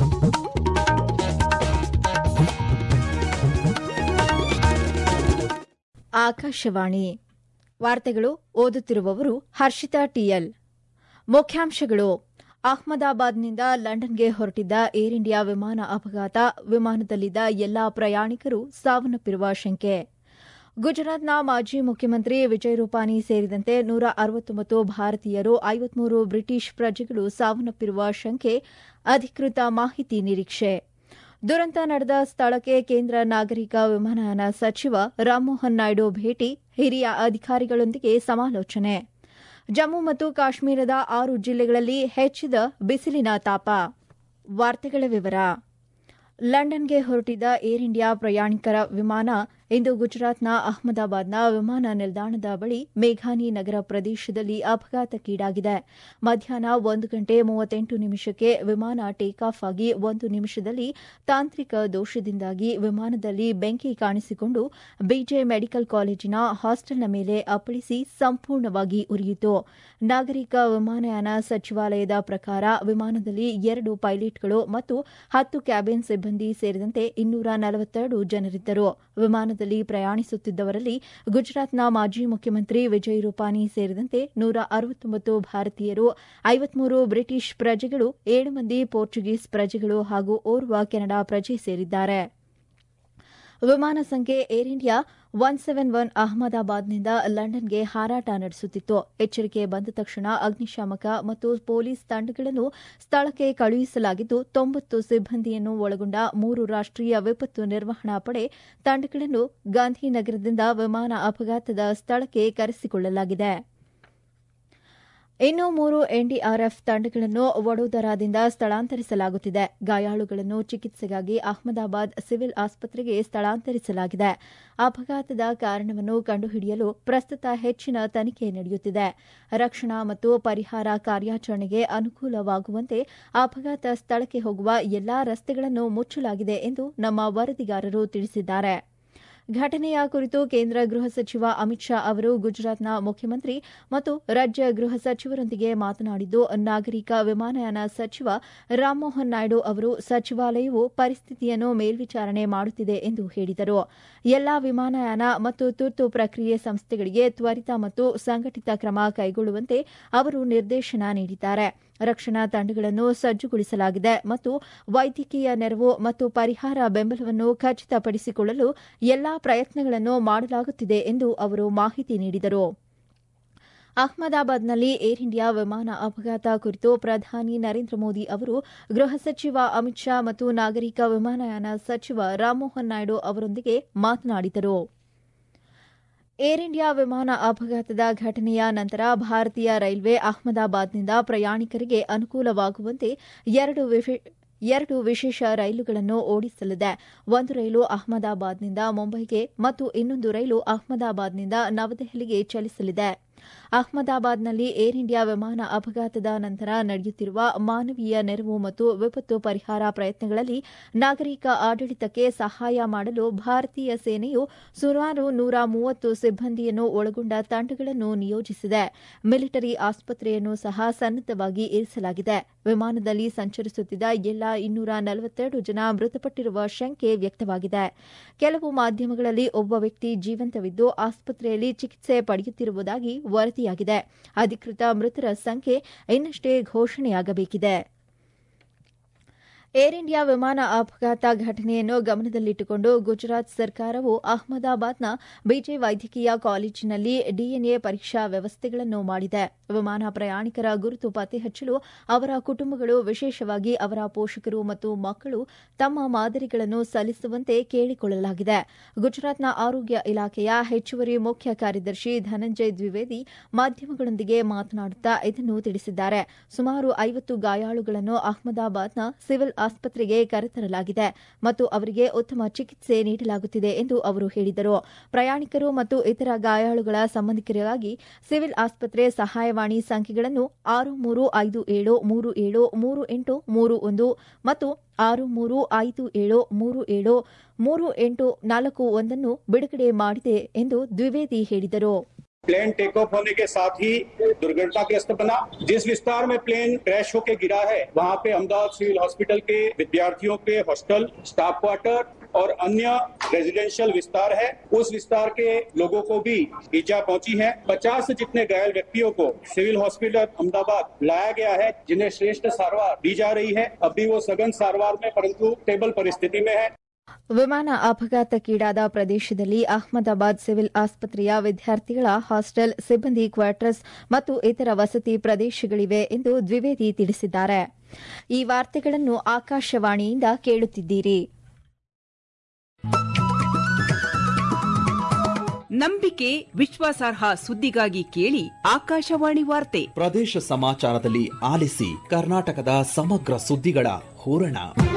ಆಕಾಶವಾಣಿ ವಾರ್ತೆಗಳು ಓದುತ್ತಿರುವವರು ಹರ್ಷಿತಾ ಟಿಎಲ್ ಮುಖ್ಯಾಂಶಗಳು ಅಹ್ಮದಾಬಾದ್ನಿಂದ ಲಂಡನ್ಗೆ ಹೊರಟಿದ್ದ ಏರ್ ಇಂಡಿಯಾ ವಿಮಾನ ಅಪಘಾತ ವಿಮಾನದಲ್ಲಿದ್ದ ಎಲ್ಲಾ ಪ್ರಯಾಣಿಕರು ಸಾವನ್ನಪ್ಪಿರುವ ಶಂಕೆ ಗುಜರಾತ್ನ ಮಾಜಿ ಮುಖ್ಯಮಂತ್ರಿ ವಿಜಯ್ ರೂಪಾನಿ ಸೇರಿದಂತೆ ನೂರ ಅರವತ್ತೊಂಬತ್ತು ಭಾರತೀಯರು ಐವತ್ಮೂರು ಬ್ರಿಟಿಷ್ ಪ್ರಜೆಗಳು ಸಾವನ್ನಪ್ಪಿರುವ ಶಂಕೆ ಅಧಿಕೃತ ಮಾಹಿತಿ ನಿರೀಕ್ಷೆ ದುರಂತ ನಡೆದ ಸ್ಥಳಕ್ಕೆ ಕೇಂದ್ರ ನಾಗರಿಕ ವಿಮಾನಯಾನ ಸಚಿವ ರಾಮಮೋಹನ್ ನಾಯ್ಡು ಭೇಟಿ ಹಿರಿಯ ಅಧಿಕಾರಿಗಳೊಂದಿಗೆ ಸಮಾಲೋಚನೆ ಜಮ್ಮು ಮತ್ತು ಕಾಶ್ಮೀರದ ಆರು ಜಿಲ್ಲೆಗಳಲ್ಲಿ ಹೆಚ್ಚಿದ ಬಿಸಿಲಿನ ತಾಪ ವಾರ್ತೆಗಳ ವಿವರ ಲಂಡನ್ಗೆ ಹೊರಟಿದ್ದ ಏರ್ ಇಂಡಿಯಾ ಪ್ರಯಾಣಿಕರ ವಿಮಾನ ಇಂದು ಗುಜರಾತ್ನ ಅಹಮದಾಬಾದ್ನ ವಿಮಾನ ನಿಲ್ದಾಣದ ಬಳಿ ಮೇಘಾನಿ ನಗರ ಪ್ರದೇಶದಲ್ಲಿ ಅಪಘಾತಕ್ಕೀಡಾಗಿದೆ ಮಧ್ಯಾಹ್ನ ಒಂದು ಗಂಟೆ ಮೂವತ್ತೆಂಟು ನಿಮಿಷಕ್ಕೆ ವಿಮಾನ ಟೇಕ್ ಆಫ್ ಆಗಿ ಒಂದು ನಿಮಿಷದಲ್ಲಿ ತಾಂತ್ರಿಕ ದೋಷದಿಂದಾಗಿ ವಿಮಾನದಲ್ಲಿ ಬೆಂಕಿ ಕಾಣಿಸಿಕೊಂಡು ಬಿಜೆ ಮೆಡಿಕಲ್ ಕಾಲೇಜಿನ ಹಾಸ್ಟೆಲ್ನ ಮೇಲೆ ಅಪ್ಪಳಿಸಿ ಸಂಪೂರ್ಣವಾಗಿ ಉರಿಯಿತು ನಾಗರಿಕ ವಿಮಾನಯಾನ ಸಚಿವಾಲಯದ ಪ್ರಕಾರ ವಿಮಾನದಲ್ಲಿ ಎರಡು ಪೈಲಟ್ಗಳು ಮತ್ತು ಹತ್ತು ಕ್ಯಾಬಿನ್ ಸಿಬ್ಬಂದಿ ಸೇರಿದಂತೆ ಇನ್ನೂರ ನಲವತ್ತೆರಡು ಜನರಿದ್ದರು ವಿಮಾನದಲ್ಲಿ ಪ್ರಯಾಣಿಸುತ್ತಿದ್ದವರಲ್ಲಿ ಗುಜರಾತ್ನ ಮಾಜಿ ಮುಖ್ಯಮಂತ್ರಿ ವಿಜಯ್ ರೂಪಾನಿ ಸೇರಿದಂತೆ ನೂರ ಅರವತ್ತೊಂಬತ್ತು ಭಾರತೀಯರು ಐವತ್ಮೂರು ಬ್ರಿಟಿಷ್ ಪ್ರಜೆಗಳು ಏಳು ಮಂದಿ ಪೋರ್ಚುಗೀಸ್ ಪ್ರಜೆಗಳು ಹಾಗೂ ಓರ್ವ ಕೆನಡಾ ಪ್ರಜೆ ಸೇರಿದ್ದಾರೆ ವಿಮಾನ ಸಂಖ್ಯೆ Air India one seven one ಅಹಮದಾಬಾದ್ನಿಂದ ಲಂಡನ್ಗೆ ಹಾರಾಟ ನಡೆಸುತ್ತಿತ್ತು ಎಚ್ಚರಿಕೆ ಬಂದ ತಕ್ಷಣ ಅಗ್ನಿಶಾಮಕ ಮತ್ತು ಪೊಲೀಸ್ ತಂಡಗಳನ್ನು ಸ್ಥಳಕ್ಕೆ ಕಳುಹಿಸಲಾಗಿದ್ದು ತೊಂಬತ್ತು ಸಿಬ್ಬಂದಿಯನ್ನು ಒಳಗೊಂಡ ಮೂರು ರಾಷ್ಟೀಯ ವಿಪತ್ತು ನಿರ್ವಹಣಾ ಪಡೆ ತಂಡಗಳನ್ನು ಗಾಂಧಿನಗರದಿಂದ ವಿಮಾನ ಅಪಘಾತದ ಸ್ಥಳಕ್ಕೆ ಕರೆಸಿಕೊಳ್ಳಲಾಗಿದೆ ಇನ್ನು ಮೂರು ಎನ್ಡಿಆರ್ಎಫ್ ತಂಡಗಳನ್ನು ವಡೋದರಾದಿಂದ ಸ್ಥಳಾಂತರಿಸಲಾಗುತ್ತಿದೆ ಗಾಯಾಳುಗಳನ್ನು ಚಿಕಿತ್ಸೆಗಾಗಿ ಅಹಮದಾಬಾದ್ ಸಿವಿಲ್ ಆಸ್ಪತ್ರೆಗೆ ಸ್ಥಳಾಂತರಿಸಲಾಗಿದೆ ಅಪಘಾತದ ಕಾರಣವನ್ನು ಕಂಡುಹಿಡಿಯಲು ಪ್ರಸ್ತುತ ಹೆಚ್ಚಿನ ತನಿಖೆ ನಡೆಯುತ್ತಿದೆ ರಕ್ಷಣಾ ಮತ್ತು ಪರಿಹಾರ ಕಾರ್ಯಾಚರಣೆಗೆ ಅನುಕೂಲವಾಗುವಂತೆ ಅಪಘಾತ ಸ್ಥಳಕ್ಕೆ ಹೋಗುವ ಎಲ್ಲಾ ರಸ್ತೆಗಳನ್ನು ಮುಚ್ಚಲಾಗಿದೆ ಎಂದು ನಮ್ಮ ವರದಿಗಾರರು ತಿಳಿಸಿದ್ದಾರೆ ಘಟನೆಯ ಕುರಿತು ಕೇಂದ್ರ ಗೃಹ ಸಚಿವ ಅಮಿತ್ ಶಾ ಅವರು ಗುಜರಾತ್ನ ಮುಖ್ಯಮಂತ್ರಿ ಮತ್ತು ರಾಜ್ಯ ಗೃಹ ಸಚಿವರೊಂದಿಗೆ ಮಾತನಾಡಿದ್ದು ನಾಗರಿಕ ವಿಮಾನಯಾನ ಸಚಿವ ರಾಮಮೋಹನ್ ನಾಯ್ಡು ಅವರು ಸಚಿವಾಲಯವು ಪರಿಸ್ಥಿತಿಯನ್ನು ಮೇಲ್ವಿಚಾರಣೆ ಮಾಡುತ್ತಿದೆ ಎಂದು ಹೇಳಿದರು ಎಲ್ಲಾ ವಿಮಾನಯಾನ ಮತ್ತು ತುರ್ತು ಪ್ರಕ್ರಿಯೆ ಸಂಸ್ಥೆಗಳಿಗೆ ತ್ವರಿತ ಮತ್ತು ಸಂಘಟಿತ ಕ್ರಮ ಕೈಗೊಳ್ಳುವಂತೆ ಅವರು ನಿರ್ದೇಶನ ನೀಡಿದ್ದಾರೆ ರಕ್ಷಣಾ ತಂಡಗಳನ್ನು ಸಜ್ಜುಗೊಳಿಸಲಾಗಿದೆ ಮತ್ತು ವೈದ್ಯಕೀಯ ನೆರವು ಮತ್ತು ಪರಿಹಾರ ಬೆಂಬಲವನ್ನು ಖಚಿತಪಡಿಸಿಕೊಳ್ಳಲು ಎಲ್ಲಾ ಪ್ರಯತ್ನಗಳನ್ನು ಮಾಡಲಾಗುತ್ತಿದೆ ಎಂದು ಅವರು ಮಾಹಿತಿ ನೀಡಿದರು ಅಹಮದಾಬಾದ್ನಲ್ಲಿ ಏರ್ ಇಂಡಿಯಾ ವಿಮಾನ ಅಪಘಾತ ಕುರಿತು ಪ್ರಧಾನಿ ನರೇಂದ್ರ ಮೋದಿ ಅವರು ಗೃಹ ಸಚಿವ ಅಮಿತ್ ಶಾ ಮತ್ತು ನಾಗರಿಕ ವಿಮಾನಯಾನ ಸಚಿವ ರಾಮಮೋಹನ್ ನಾಯ್ಡು ಅವರೊಂದಿಗೆ ಮಾತನಾಡಿದರು ಏರ್ ಇಂಡಿಯಾ ವಿಮಾನ ಅಪಘಾತದ ಘಟನೆಯ ನಂತರ ಭಾರತೀಯ ರೈಲ್ವೆ ಅಹಮದಾಬಾದ್ನಿಂದ ಪ್ರಯಾಣಿಕರಿಗೆ ಅನುಕೂಲವಾಗುವಂತೆ ಎರಡು ಎರಡು ವಿಶೇಷ ರೈಲುಗಳನ್ನು ಓಡಿಸಲಿದೆ ಒಂದು ರೈಲು ಅಹಮದಾಬಾದ್ನಿಂದ ಮುಂಬೈಗೆ ಮತ್ತು ಇನ್ನೊಂದು ರೈಲು ಅಹಮದಾಬಾದ್ನಿಂದ ನವದೆಹಲಿಗೆ ಚಲಿಸಲಿದೆ ಅಹಮದಾಬಾದ್ನಲ್ಲಿ ಏರ್ ಇಂಡಿಯಾ ವಿಮಾನ ಅಪಘಾತದ ನಂತರ ನಡೆಯುತ್ತಿರುವ ಮಾನವೀಯ ನೆರವು ಮತ್ತು ವಿಪತ್ತು ಪರಿಹಾರ ಪ್ರಯತ್ನಗಳಲ್ಲಿ ನಾಗರಿಕ ಆಡಳಿತಕ್ಕೆ ಸಹಾಯ ಮಾಡಲು ಭಾರತೀಯ ಸೇನೆಯು ಸುಮಾರು ನೂರ ಮೂವತ್ತು ಸಿಬ್ಬಂದಿಯನ್ನು ಒಳಗೊಂಡ ತಂಡಗಳನ್ನು ನಿಯೋಜಿಸಿದೆ ಮಿಲಿಟರಿ ಆಸ್ಪತ್ರೆಯನ್ನು ಸಹ ಸನ್ನದ್ದವಾಗಿ ಇರಿಸಲಾಗಿದೆ ವಿಮಾನದಲ್ಲಿ ಸಂಚರಿಸುತ್ತಿದ್ದ ಎಲ್ಲಾ ಇನ್ನೂರ ನಲವತ್ತೆರಡು ಜನ ಮೃತಪಟ್ಟಿರುವ ಶಂಕೆ ವ್ಯಕ್ತವಾಗಿದೆ ಕೆಲವು ಮಾಧ್ಯಮಗಳಲ್ಲಿ ಒಬ್ಬ ವ್ಯಕ್ತಿ ಜೀವಂತವಿದ್ದು ಆಸ್ಪತ್ರೆಯಲ್ಲಿ ಚಿಕಿತ್ಸೆ ಪಡೆಯುತ್ತಿರುವುದಾಗಿ ವರದಿಯಾಗಿದೆ ಅಧಿಕೃತ ಮೃತರ ಸಂಖ್ಯೆ ಇನ್ನಷ್ಟೇ ಘೋಷಣೆಯಾಗಬೇಕಿದೆ ಏರ್ ಇಂಡಿಯಾ ವಿಮಾನ ಅಪಘಾತ ಘಟನೆಯನ್ನು ಗಮನದಲ್ಲಿಟ್ಟುಕೊಂಡು ಗುಜರಾತ್ ಸರ್ಕಾರವು ಅಹಮದಾಬಾದ್ನ ಬಿಜೆ ವೈದ್ಯಕೀಯ ಕಾಲೇಜಿನಲ್ಲಿ ಡಿಎನ್ಎ ಪರೀಕ್ಷಾ ವ್ಯವಸ್ಥೆಗಳನ್ನು ಮಾಡಿದೆ ವಿಮಾನ ಪ್ರಯಾಣಿಕರ ಗುರುತು ಪತ್ತೆ ಹಚ್ಚಲು ಅವರ ಕುಟುಂಬಗಳು ವಿಶೇಷವಾಗಿ ಅವರ ಪೋಷಕರು ಮತ್ತು ಮಕ್ಕಳು ತಮ್ಮ ಮಾದರಿಗಳನ್ನು ಸಲ್ಲಿಸುವಂತೆ ಕೇಳಿಕೊಳ್ಳಲಾಗಿದೆ ಗುಜರಾತ್ನ ಆರೋಗ್ಯ ಇಲಾಖೆಯ ಹೆಚ್ಚುವರಿ ಮುಖ್ಯ ಕಾರ್ಯದರ್ಶಿ ಧನಂಜಯ್ ದ್ವಿವೇದಿ ಮಾಧ್ಯಮಗಳೊಂದಿಗೆ ಮಾತನಾಡುತ್ತಾ ಇದನ್ನು ತಿಳಿಸಿದ್ದಾರೆ ಸುಮಾರು ಐವತ್ತು ಗಾಯಾಳುಗಳನ್ನು ಅಹಮದಾಬಾದ್ನ ಸಿವಿಲ್ ಆಸ್ಪತ್ರೆಗೆ ಕರೆತರಲಾಗಿದೆ ಮತ್ತು ಅವರಿಗೆ ಉತ್ತಮ ಚಿಕಿತ್ಸೆ ನೀಡಲಾಗುತ್ತಿದೆ ಎಂದು ಅವರು ಹೇಳಿದರು ಪ್ರಯಾಣಿಕರು ಮತ್ತು ಇತರ ಗಾಯಾಳುಗಳ ಸಂಬಂಧಿಕರಿಗಾಗಿ ಸಿವಿಲ್ ಆಸ್ಪತ್ರೆ ಸಹಾಯವಾಣಿ ಸಂಖ್ಯೆಗಳನ್ನು ಆರು ಮೂರು ಐದು ಏಳು ಮೂರು ಏಳು ಮೂರು ಎಂಟು ಮೂರು ಒಂದು ಮತ್ತು ಆರು ಮೂರು ಐದು ಏಳು ಮೂರು ಏಳು ಮೂರು ಎಂಟು ನಾಲ್ಕು ಒಂದನ್ನು ಬಿಡುಗಡೆ ಮಾಡಿದೆ ಎಂದು ದ್ವಿವೇದಿ ಹೇಳಿದರು प्लेन टेक ऑफ होने के साथ ही दुर्घटनाग्रस्त बना जिस विस्तार में प्लेन क्रैश होकर गिरा है वहां पे अहमदाबाद सिविल हॉस्पिटल के विद्यार्थियों के हॉस्टल स्टाफ क्वार्टर और अन्य रेजिडेंशियल विस्तार है उस विस्तार के लोगों को भी ईजा पहुंची है पचास से जितने घायल व्यक्तियों को सिविल हॉस्पिटल अहमदाबाद लाया गया है जिन्हें श्रेष्ठ सारवार दी जा रही है अभी वो सघन सारवार में परंतु स्टेबल परिस्थिति में है ವಿಮಾನ ಅಪಘಾತಕ್ಕೀಡಾದ ಪ್ರದೇಶದಲ್ಲಿ ಅಹ್ಮದಾಬಾದ್ ಸಿವಿಲ್ ಆಸ್ಪತ್ರೆಯ ವಿದ್ಯಾರ್ಥಿಗಳ ಹಾಸ್ಟೆಲ್ ಸಿಬ್ಬಂದಿ ಕ್ವಾರ್ಟರ್ಸ್ ಮತ್ತು ಇತರ ವಸತಿ ಪ್ರದೇಶಗಳಿವೆ ಎಂದು ದ್ವಿವೇದಿ ತಿಳಿಸಿದ್ದಾರೆ ಈ ವಾರ್ತೆಗಳನ್ನು ಆಕಾಶವಾಣಿಯಿಂದ ಕೇಳುತ್ತಿದ್ದೀರಿ ನಂಬಿಕೆ ವಿಶ್ವಾಸಾರ್ಹ ಸುದ್ದಿಗಾಗಿ ಕೇಳಿ ಆಕಾಶವಾಣಿ ವಾರ್ತೆ ಪ್ರದೇಶ ಸಮಾಚಾರದಲ್ಲಿ ಆಲಿಸಿ ಕರ್ನಾಟಕದ ಸಮಗ್ರ ಸುದ್ದಿಗಳ ಹೂರಣ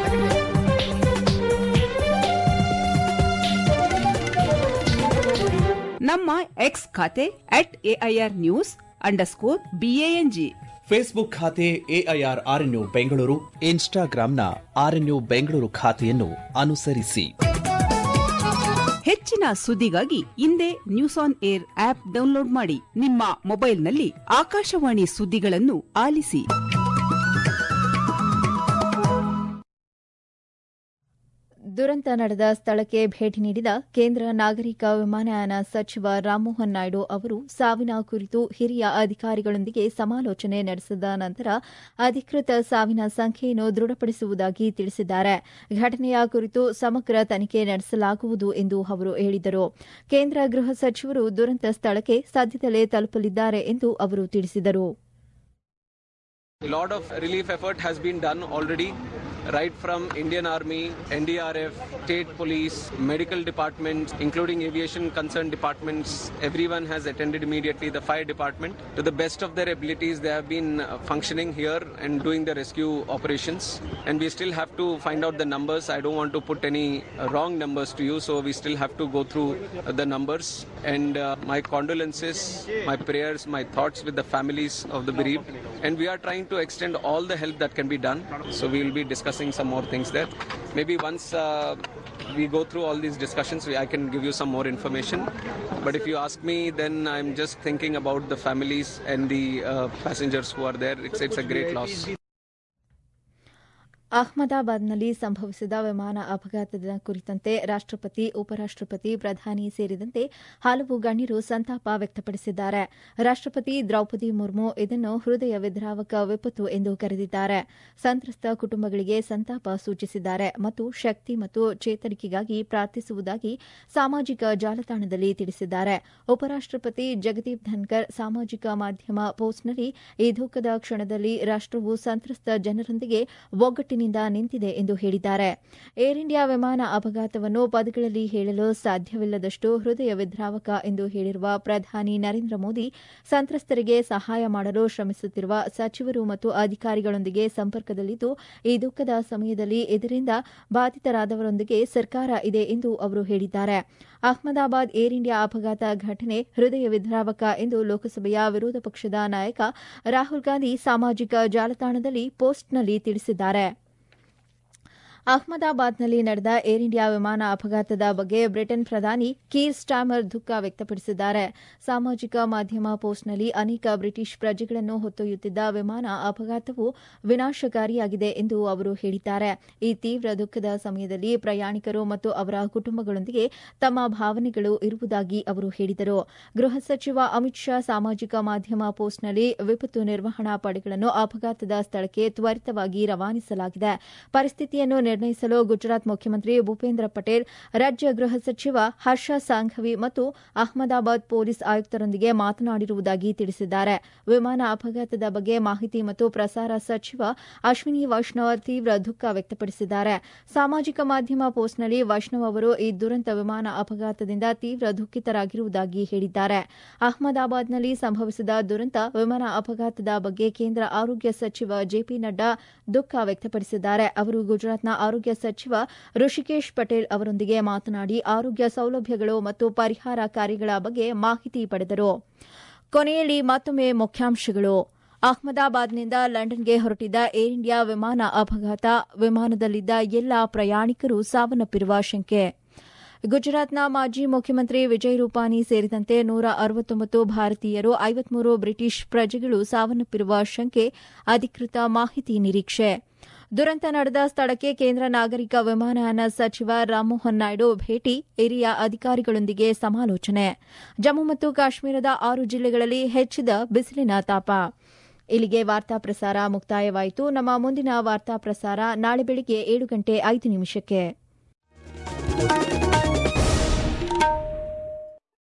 ನಮ್ಮ ಎಕ್ಸ್ ಖಾತೆ at AIR news underscore BANG Facebook ಖಾತೆ ಎಐಆರ್ ಆರ್ಎನ್ಯು ಬೆಂಗಳೂರು ಇನ್ಸ್ಟಾಗ್ರಾಂನ ಆರ್ಎನ್ಯು ಬೆಂಗಳೂರು ಖಾತೆಯನ್ನು ಅನುಸರಿಸಿ ಹೆಚ್ಚಿನ ಸುದ್ದಿಗಾಗಿ ಹಿಂದೆ news on air app download ಮಾಡಿ ನಿಮ್ಮ ಮೊಬೈಲ್ನಲ್ಲಿ ಆಕಾಶವಾಣಿ ಸುದ್ದಿಗಳನ್ನು ಆಲಿಸಿ ದುರಂತ ನಡೆದ ಸ್ಥಳಕ್ಕೆ ಭೇಟಿ ನೀಡಿದ ಕೇಂದ್ರ ನಾಗರಿಕ ವಿಮಾನಯಾನ ಸಚಿವ ರಾಮಮೋಹನ್ ನಾಯ್ಡು ಅವರು ಸಾವಿನ ಕುರಿತು ಹಿರಿಯ ಅಧಿಕಾರಿಗಳೊಂದಿಗೆ ಸಮಾಲೋಚನೆ ನಡೆಸಿದ ನಂತರ ಅಧಿಕೃತ ಸಾವಿನ ಸಂಖ್ಯೆಯನ್ನು ದೃಢಪಡಿಸುವುದಾಗಿ ತಿಳಿಸಿದ್ದಾರೆ ಘಟನೆಯ ಕುರಿತು ಸಮಗ್ರ ತನಿಖೆ ನಡೆಸಲಾಗುವುದು ಎಂದು ಅವರು ಹೇಳಿದರು ಕೇಂದ್ರ ಗೃಹ ಸಚಿವರು ದುರಂತ ಸ್ಥಳಕ್ಕೆ ಸದ್ಯದಲ್ಲೇ ತಲುಪಲಿದ್ದಾರೆ ಎಂದು ಅವರು ತಿಳಿಸಿದರು A lot of relief effort has been done already, right from Indian Army, NDRF, state police, medical departments, including aviation concerned departments. Everyone has attended immediately. The fire department, to the best of their abilities, they have been uh, functioning here and doing the rescue operations. And we still have to find out the numbers. I don't want to put any uh, wrong numbers to you, so we still have to go through uh, the numbers. And uh, my condolences, my prayers, my thoughts with the families of the bereaved. And we are trying to extend all the help that can be done. So we will be discussing some more things there. Maybe once uh, we go through all these discussions, we, I can give you some more information. But if you ask me, then I'm just thinking about the families and the uh, passengers who are there. It's, it's a great loss. ಅಹ್ಮದಾಬಾದ್ನಲ್ಲಿ ಸಂಭವಿಸಿದ ವಿಮಾನ ಅಪಘಾತದ ಕುರಿತಂತೆ ರಾಷ್ಟಪತಿ ಉಪರಾಷ್ಟಪತಿ ಪ್ರಧಾನಿ ಸೇರಿದಂತೆ ಹಲವು ಗಣ್ಯರು ಸಂತಾಪ ವ್ಯಕ್ತಪಡಿಸಿದ್ದಾರೆ ರಾಷ್ಟಪತಿ ದ್ರೌಪದಿ ಮುರ್ಮು ಇದನ್ನು ಹೃದಯ ವಿದ್ರಾವಕ ವಿಪತ್ತು ಎಂದು ಕರೆದಿದ್ದಾರೆ ಸಂತ್ರಸ್ತ ಕುಟುಂಬಗಳಿಗೆ ಸಂತಾಪ ಸೂಚಿಸಿದ್ದಾರೆ ಮತ್ತು ಶಕ್ತಿ ಮತ್ತು ಚೇತರಿಕೆಗಾಗಿ ಪ್ರಾರ್ಥಿಸುವುದಾಗಿ ಸಾಮಾಜಿಕ ಜಾಲತಾಣದಲ್ಲಿ ತಿಳಿಸಿದ್ದಾರೆ ಉಪರಾಷ್ಟಪತಿ ಜಗದೀಪ್ ಧನ್ಕರ್ ಸಾಮಾಜಿಕ ಮಾಧ್ಯಮ ಪೋಸ್ಟ್ನಲ್ಲಿ ಈ ದುಃಖದ ಕ್ಷಣದಲ್ಲಿ ರಾಷ್ಟವು ಸಂತ್ರಸ್ತ ಜನರೊಂದಿಗೆ ಒಗ್ಗಟ್ಟಿನಿಂದ ನಿಂತಿದೆ ಎಂದು ಹೇಳಿದ್ದಾರೆ ಏರ್ ಇಂಡಿಯಾ ವಿಮಾನ ಅಪಘಾತವನ್ನು ಪದಗಳಲ್ಲಿ ಹೇಳಲು ಸಾಧ್ಯವಿಲ್ಲದಷ್ಟು ಹೃದಯ ವಿದ್ರಾವಕ ಎಂದು ಹೇಳಿರುವ ಪ್ರಧಾನಿ ನರೇಂದ್ರ ಮೋದಿ ಸಂತ್ರಸ್ತರಿಗೆ ಸಹಾಯ ಮಾಡಲು ಶ್ರಮಿಸುತ್ತಿರುವ ಸಚಿವರು ಮತ್ತು ಅಧಿಕಾರಿಗಳೊಂದಿಗೆ ಸಂಪರ್ಕದಲ್ಲಿದ್ದು ಈ ದುಃಖದ ಸಮಯದಲ್ಲಿ ಇದರಿಂದ ಬಾಧಿತರಾದವರೊಂದಿಗೆ ಸರ್ಕಾರ ಇದೆ ಎಂದು ಅವರು ಹೇಳಿದ್ದಾರೆ ಅಹ್ಮದಾಬಾದ್ ಏರ್ ಇಂಡಿಯಾ ಅಪಘಾತ ಘಟನೆ ಹೃದಯ ವಿದ್ರಾವಕ ಎಂದು ಲೋಕಸಭೆಯ ವಿರೋಧ ಪಕ್ಷದ ನಾಯಕ ರಾಹುಲ್ ಗಾಂಧಿ ಸಾಮಾಜಿಕ ಜಾಲತಾಣದಲ್ಲಿ ಪೋಸ್ಟ್ನಲ್ಲಿ ತಿಳಿಸಿದ್ದಾರೆ ಅಹ್ಮದಾಬಾದ್ನಲ್ಲಿ ನಡೆದ ಏರ್ ಇಂಡಿಯಾ ವಿಮಾನ ಅಪಘಾತದ ಬಗ್ಗೆ ಬ್ರಿಟನ್ ಪ್ರಧಾನಿ ಕೀರ್ ಸ್ಟಾಮರ್ ದುಃಖ ವ್ಯಕ್ತಪಡಿಸಿದ್ದಾರೆ ಸಾಮಾಜಿಕ ಮಾಧ್ಯಮ ಪೋಸ್ಟ್ನಲ್ಲಿ ಅನೇಕ ಬ್ರಿಟಿಷ್ ಪ್ರಜೆಗಳನ್ನು ಹೊತ್ತೊಯ್ಯುತ್ತಿದ್ದ ವಿಮಾನ ಅಪಘಾತವು ವಿನಾಶಕಾರಿಯಾಗಿದೆ ಎಂದು ಅವರು ಹೇಳಿದ್ದಾರೆ ಈ ತೀವ್ರ ದುಃಖದ ಸಮಯದಲ್ಲಿ ಪ್ರಯಾಣಿಕರು ಮತ್ತು ಅವರ ಕುಟುಂಬಗಳೊಂದಿಗೆ ತಮ್ಮ ಭಾವನೆಗಳು ಇರುವುದಾಗಿ ಅವರು ಹೇಳಿದರು ಗೃಹ ಸಚಿವ ಅಮಿತ್ ಶಾ ಸಾಮಾಜಿಕ ಮಾಧ್ಯಮ ಪೋಸ್ಟ್ನಲ್ಲಿ ವಿಪತ್ತು ನಿರ್ವಹಣಾ ಪಡೆಗಳನ್ನು ಅಪಘಾತದ ಸ್ಥಳಕ್ಕೆ ತ್ವರಿತವಾಗಿ ರವಾನಿಸಲಾಗಿದೆ ಪರಿಸ್ಥಿತಿಯನ್ನು ನಿರ್ಣಯಿಸಲು ಗುಜರಾತ್ ಮುಖ್ಯಮಂತ್ರಿ ಭೂಪೇಂದ್ರ ಪಟೇಲ್ ರಾಜ್ಯ ಗೃಹ ಸಚಿವ ಹರ್ಷ ಸಾಂಘವಿ ಮತ್ತು ಅಹ್ಮದಾಬಾದ್ ಪೊಲೀಸ್ ಆಯುಕ್ತರೊಂದಿಗೆ ಮಾತನಾಡಿರುವುದಾಗಿ ತಿಳಿಸಿದ್ದಾರೆ ವಿಮಾನ ಅಪಘಾತದ ಬಗ್ಗೆ ಮಾಹಿತಿ ಮತ್ತು ಪ್ರಸಾರ ಸಚಿವ ಅಶ್ವಿನಿ ವೈಷ್ಣವ್ ತೀವ್ರ ದುಃಖ ವ್ಯಕ್ತಪಡಿಸಿದ್ದಾರೆ ಸಾಮಾಜಿಕ ಮಾಧ್ಯಮ ಪೋಸ್ಟ್ನಲ್ಲಿ ವೈಷ್ಣವ್ ಅವರು ಈ ದುರಂತ ವಿಮಾನ ಅಪಘಾತದಿಂದ ತೀವ್ರ ದುಃಖಿತರಾಗಿರುವುದಾಗಿ ಹೇಳಿದ್ದಾರೆ ಅಹ್ಮದಾಬಾದ್ನಲ್ಲಿ ಸಂಭವಿಸಿದ ದುರಂತ ವಿಮಾನ ಅಪಘಾತದ ಬಗ್ಗೆ ಕೇಂದ್ರ ಆರೋಗ್ಯ ಸಚಿವ ಜೆಪಿ ನಡ್ಡಾ ದುಃಖ ವ್ಯಕ್ತಪಡಿಸಿದ್ದಾರೆ ಅವರು ಗುಜರಾತ್ನ ಆರೋಗ್ಯ ಸಚಿವ ಋಷಿಕೇಶ್ ಪಟೇಲ್ ಅವರೊಂದಿಗೆ ಮಾತನಾಡಿ ಆರೋಗ್ಯ ಸೌಲಭ್ಯಗಳು ಮತ್ತು ಪರಿಹಾರ ಕಾರ್ಯಗಳ ಬಗ್ಗೆ ಮಾಹಿತಿ ಪಡೆದರು ಕೊನೆಯಲ್ಲಿ ಮತ್ತೊಮ್ಮೆ ಮುಖ್ಯಾಂಶಗಳು ಅಹ್ಮದಾಬಾದ್ನಿಂದ ಲಂಡನ್ಗೆ ಹೊರಟಿದ್ದ ಏರ್ ಇಂಡಿಯಾ ವಿಮಾನ ಅಪಘಾತ ವಿಮಾನದಲ್ಲಿದ್ದ ಎಲ್ಲಾ ಪ್ರಯಾಣಿಕರು ಸಾವನ್ನಪ್ಪಿರುವ ಶಂಕೆ ಗುಜರಾತ್ನ ಮಾಜಿ ಮುಖ್ಯಮಂತ್ರಿ ವಿಜಯ್ ರೂಪಾನಿ ಸೇರಿದಂತೆ ನೂರ ಅರವತ್ತೊಂಬತ್ತು ಭಾರತೀಯರು ಐವತ್ಮೂರು ಬ್ರಿಟಿಷ್ ಪ್ರಜೆಗಳು ಸಾವನ್ನಪ್ಪಿರುವ ಶಂಕೆ ಅಧಿಕೃತ ಮಾಹಿತಿ ನಿರೀಕ್ಷೆ ದುರಂತ ನಡೆದ ಸ್ಥಳಕ್ಕೆ ಕೇಂದ್ರ ನಾಗರಿಕ ವಿಮಾನಯಾನ ಸಚಿವ ರಾಮಮೋಹನ್ ನಾಯ್ಡು ಭೇಟಿ ಹಿರಿಯ ಅಧಿಕಾರಿಗಳೊಂದಿಗೆ ಸಮಾಲೋಚನೆ ಜಮ್ಮು ಮತ್ತು ಕಾಶ್ಮೀರದ ಆರು ಜಿಲ್ಲೆಗಳಲ್ಲಿ ಹೆಚ್ಚಿದ ಬಿಸಿಲಿನ ತಾಪ ಇಲ್ಲಿಗೆ ವಾರ್ತಾ ಪ್ರಸಾರ ಮುಕ್ತಾಯವಾಯಿತು ನಮ್ಮ ಮುಂದಿನ ವಾರ್ತಾ ಪ್ರಸಾರ ನಾಳೆ ಬೆಳಿಗ್ಗೆ ಏಳು ಗಂಟೆ ಐದು ನಿಮಿಷಕ್ಕೆ